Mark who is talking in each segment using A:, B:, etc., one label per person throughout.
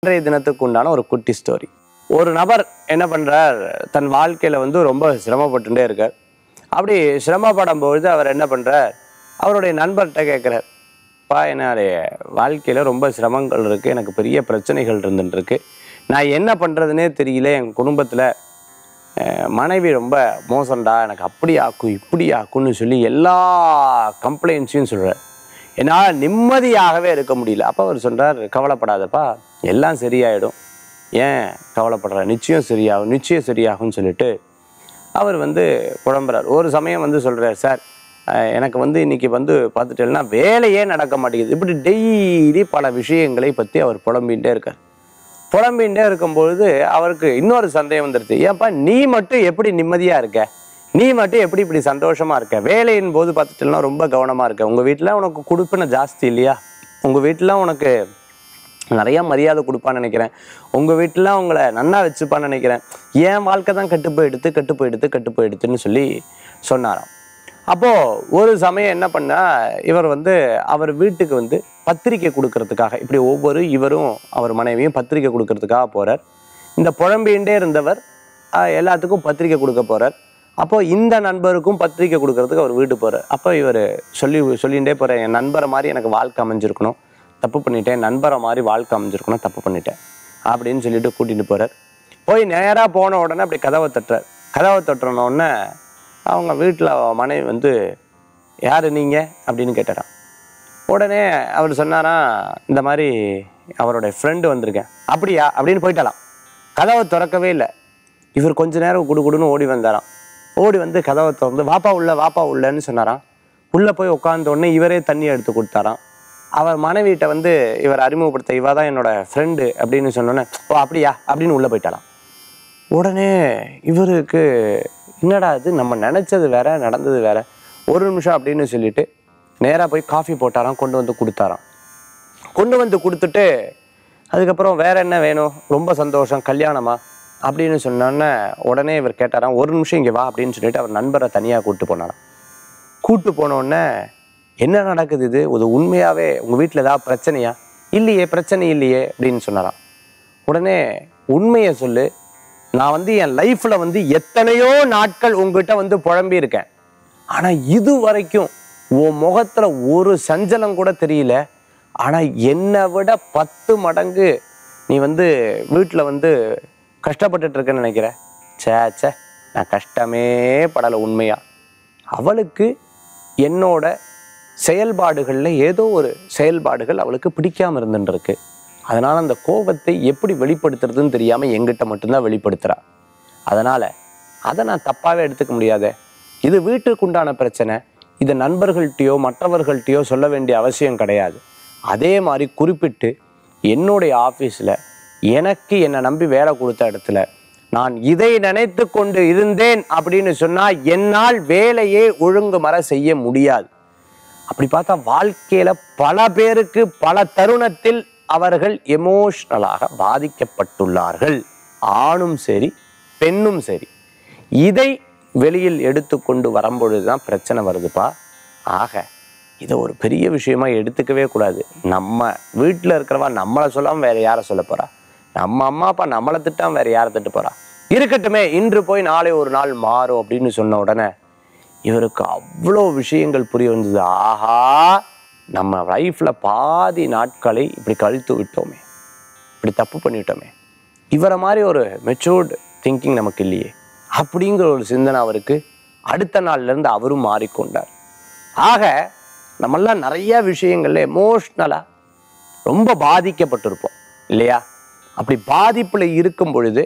A: இன்றைய தினத்துக்கு உண்டான ஒரு குட்டி ஸ்டோரி ஒரு நபர் என்ன பண்றார் தன் வாழ்க்கையில வந்து ரொம்ப சிரமப்பட்டுட்டே இருக்கார் அப்படி சிரமப்படும் பொழுது அவர் என்ன பண்றார் அவருடைய நண்பர்கிட்ட கேட்குறார் பா என்னுடைய வாழ்க்கையில ரொம்ப சிரமங்கள் இருக்கு எனக்கு பெரிய பிரச்சனைகள் இருந்துட்டு இருக்கு நான் என்ன பண்றதுனே தெரியல என் குடும்பத்துல அஹ், மனைவி ரொம்ப மோசம்டா எனக்கு அப்படி ஆக்கும் இப்படி ஆக்கும்னு சொல்லி எல்லா கம்ப்ளைண்ட்ஸையும் சொல்கிறார் என்னால் நிம்மதியாகவே இருக்க முடியல அப்போ அவர் சொல்றார் கவலைப்படாதப்பா எல்லாம் சரியாயிடும் ஏன் கவலைப்படுற நிச்சயம் சரியாகும் நிச்சயம் சரியாகும்னு சொல்லிட்டு அவர் வந்து புலம்புறார் ஒரு சமயம் வந்து சொல்றார் சார் அஹ், எனக்கு வந்து இன்னைக்கு வந்து பார்த்துட்டேன்னா வேலையே நடக்க மாட்டேங்குது இப்படி டெய்லி பல விஷயங்களை பற்றி அவர் புலம்பிகிட்டே இருக்கார் புலம்பிகிட்டே இருக்கும்பொழுது அவருக்கு இன்னொரு சந்தேகம் வந்துருச்சு ஏன்பா நீ மட்டும் எப்படி நிம்மதியாக இருக்க நீ மட்டும் எப்படி இப்படி சந்தோஷமா இருக்க வேலையின் போது பார்த்துட்டேன்னா ரொம்ப கவனமா இருக்க உங்க வீட்டில் உனக்கு கொடுப்பின ஜாஸ்தி இல்லையா உங்க வீட்டில் உனக்கு நிறைய மரியாதை கொடுப்பான்னு நினைக்கிறேன் உங்க வீட்டில் உங்களை நன்னா வச்சுப்பான்னு நினைக்கிறேன் என் வாழ்க்கை தான் கெட்டு போயிடுத்து கெட்டு போயிடுத்து கெட்டு போயிடுத்துன்னு சொல்லி சொன்னாராம் அப்போ ஒரு சமயம் என்ன பண்ணா இவர் வந்து அவர் வீட்டுக்கு வந்து பத்திரிக்கை கொடுக்கறதுக்காக இப்படி ஒவ்வொரு இவரும் அவர் மனைவியும் பத்திரிக்கை கொடுக்கறதுக்காக போறார் இந்த புழம்பின்ண்டே இருந்தவர் ஆஹ், எல்லாத்துக்கும் பத்திரிக்கை கொடுக்க போறார் அப்போ இந்த நண்பருக்கும் பத்திரிக்கை கொடுக்கறதுக்கு அவர் வீட்டு போறார் அப்போ இவர் சொல்லி சொல்லிகிட்டே போறேன் என் நண்பரை மாதிரி எனக்கு வாழ்க்கை அமைஞ்சிருக்கணும் தப்பு பண்ணிட்டேன் நண்பரை மாதிரி வாழ்க்கை அமைஞ்சிருக்கணும் தப்பு பண்ணிட்டேன் அப்படின்னு சொல்லிட்டு கூட்டிட்டு போறார் போய் நேராக போன உடனே அப்படி கதவை தட்டுறார் கதவை தட்டுன உடனே அவங்க வீட்டில் மனைவி வந்து யார் நீங்கள் அப்படின்னு கேட்டாராம் உடனே அவர் சொன்னாராம் இந்த மாதிரி அவருடைய ஃப்ரெண்டு வந்திருக்கேன் அப்படியா அப்படின்னு போயிட்டாலாம் கதவை திறக்கவே இல்லை இவர் கொஞ்ச நேரம் குடு குடுன்னு ஓடி வந்தாராம் ஓடி வந்து கதவை திறந்து வாப்பா உள்ள வாப்பா உள்ளன்னு சொன்னாராம் உள்ளே போய் உட்கார்ந்த உடனே இவரே தண்ணி எடுத்து கொடுத்தாராம் அவர் மனைவிட்ட வந்து இவர் அறிமுகப்படுத்த இவ தான் என்னோட ஃப்ரெண்டு அப்படின்னு சொன்னோன்னே ஓ அப்படியா அப்படின்னு உள்ளே போயிட்டாலாம் உடனே இவருக்கு என்னடா இது நம்ம நினச்சது வேற நடந்தது வேற ஒரு நிமிஷம் அப்படின்னு சொல்லிட்டு நேராக போய் காஃபி போட்டாராம் கொண்டு வந்து கொடுத்தாராம் கொண்டு வந்து கொடுத்துட்டு அதுக்கப்புறம் வேற என்ன வேணும் ரொம்ப சந்தோஷம் கல்யாணமா அப்படின்னு சொன்னோன்னே உடனே இவர் கேட்டாராம் ஒரு நிமிஷம் இங்கே வா அப்படின்னு சொல்லிட்டு அவர் நண்பரை தனியாக கூப்பிட்டு போனாராம் கூட்டு போன உடனே என்ன நடக்குது இது இது உண்மையாவே உங்க வீட்டில் ஏதாவது பிரச்சனையா இல்லையே பிரச்சனை இல்லையே அப்படின்னு சொன்னாராம் உடனே உண்மையை சொல்லு நான் வந்து என் லைஃப்ல வந்து எத்தனையோ நாட்கள் உங்ககிட்ட வந்து புழம்பி இருக்கேன் ஆனா இது வரைக்கும் உன் முகத்துல ஒரு சஞ்சலம் கூட தெரியல ஆனா என்னை விட பத்து மடங்கு நீ வந்து வீட்டுல வந்து கஷ்டப்பட்டுட்டு இருக்கேன்னு நினைக்கிற ச்சே ச்சே நான் கஷ்டமே படலை உண்மையா அவளுக்கு என்னோட செயல்பாடுகளில் ஏதோ ஒரு செயல்பாடுகள் அவளுக்கு பிடிக்காம இருந்துருக்கு அதனால அந்த கோபத்தை எப்படி வெளிப்படுத்துறதுன்னு தெரியாம எங்கிட்ட மட்டும்தான் வெளிப்படுத்துறா அதனால அதை நான் தப்பாவே எடுத்துக்க முடியாதே இது வீட்டுக்குண்டான பிரச்சனை இது நண்பர்கள்ட்டயோ மற்றவர்கள்ட்டயோ சொல்ல வேண்டிய அவசியம் கிடையாது அதே மாதிரி குறிப்பிட்டு என்னுடைய ஆஃபீஸில் எனக்கு என்னை நம்பி வேலை கொடுத்த இடத்துல நான் இதை நினைத்து கொண்டு இருந்தேன் அப்படின்னு சொன்னா என்னால் வேலையே ஒழுங்குமர செய்ய முடியாது அப்படி பார்த்தா வாழ்க்கையில பல பேருக்கு பல தருணத்தில் அவர்கள் எமோஷ்னலாக பாதிக்கப்பட்டுள்ளார்கள் ஆணும் சரி பெண்ணும் சரி இதை வெளியில் எடுத்துக்கொண்டு வரும்பொழுது தான் பிரச்சனை வருதுப்பா ஆக இதை ஒரு பெரிய விஷயமா எடுத்துக்கவே கூடாது நம்ம வீட்டில் இருக்கிறவா நம்மளை சொல்லாம வேற யாரை சொல்ல போறா நம்ம அம்மா அப்பா நம்மளை திட்டாம வேற யாரை திட்டு போறா இருக்கட்டுமே இன்று போய் நாளை ஒரு நாள் மாறும் அப்படின்னு சொன்ன உடனே இவருக்கு அவ்வளோ விஷயங்கள் புரிய வந்தது ஆஹா நம்ம லைஃப்ல பாதி நாட்களை இப்படி கழித்து விட்டோமே இப்படி தப்பு பண்ணிட்டோமே இவரை மாதிரி ஒரு மெச்சூர்டு திங்கிங் நமக்கு இல்லையே அப்படிங்கிற ஒரு சிந்தனை அவருக்கு அடுத்த நாள்ல இருந்து அவரும் மாறிக்கொண்டார் ஆக நம்மெல்லாம் நிறைய விஷயங்கள்ல எமோஷ்னலா ரொம்ப பாதிக்கப்பட்டிருப்போம் இல்லையா அப்படி பாதிப்புல இருக்கும் பொழுது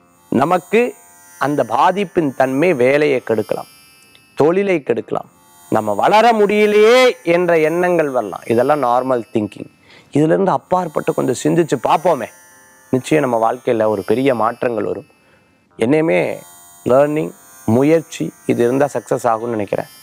A: நமக்கு அந்த பாதிப்பின் தன்மை வேலையை கெடுக்கலாம் தொழிலை கெடுக்கலாம் நம்ம வளர முடியலையே என்ற எண்ணங்கள் வரலாம் இதெல்லாம் நார்மல் திங்கிங் இதுல இருந்து அப்பாற்பட்டு கொஞ்சம் சிந்திச்சு பார்ப்போமே நிச்சயம் நம்ம வாழ்க்கையில ஒரு பெரிய மாற்றங்கள் வரும் என்னையுமே லேர்னிங் முயற்சி இது இருந்தால் சக்ஸஸ் ஆகும்னு நினைக்கிறேன்